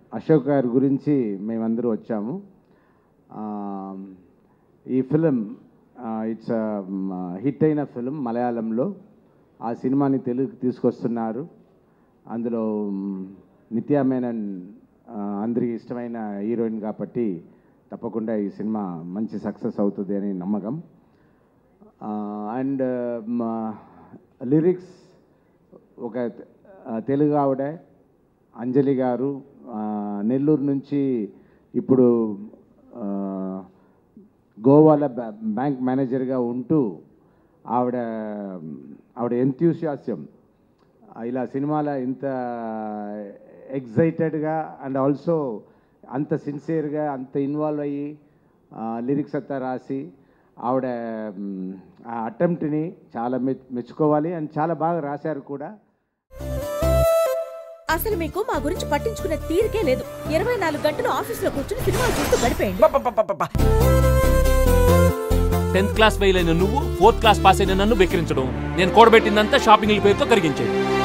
అశోక్ గారి గురించి మేమందరూ వచ్చాము ఆ, ఈ ఫిలిం ఇట్స్ హిట్ అయిన ఫిలిం మలయాళంలో ఆ సినిమాని తెలుగుకి తీసుకొస్తున్నారు అందులో మ్, నిత్యా మేనన్ ఆ, అందరికీ ఇష్టమైన హీరోయిన్ కాబట్టి తప్పకుండా ఈ సినిమా మంచి సక్సెస్ అవుతుంది అని నమ్మకం అండ్ లిరిక్స్ ఒక ఆ, తెలుగు ఆవిడ అంజలి గారు ఆ, నెల్లూరు నుంచి ఇప్పుడు ఆ, గోవాలో బ్యా- బ్యాంక్ మేనేజర్గా ఉంటూ ఆవిడ ఆవిడ ఎంత్యూసియాస్యం ఇలా సినిమాలో ఇంత ఎగ్జైటెడ్గా అండ్ ఆల్సో అంత సిన్సియర్గా అంత ఇన్వాల్వ్ అయ్యి లిరిక్స్ అంతా రాసి ఆవిడ మ్, ఆ అటెంప్ట్ని చాలా మె మెచ్చుకోవాలి అండ్ చాలా బాగా రాశారు కూడా అసలు మీకు మా గురించి పట్టించుకునే తీరికే లేదు ఇరవై నాలుగు గంటలు ఆఫీసులో కూర్చుని సినిమాలు చూస్తూ గడిపేయండి టెన్త్ క్లాస్ ఫెయిల్ అయిన నువ్వు ఫోర్త్ క్లాస్ పాస్ అయిన నన్ను వెక్కిరించడం నేను కూడబెట్టిందంతా షాపింగ్ల పేరుతో కరిగించేది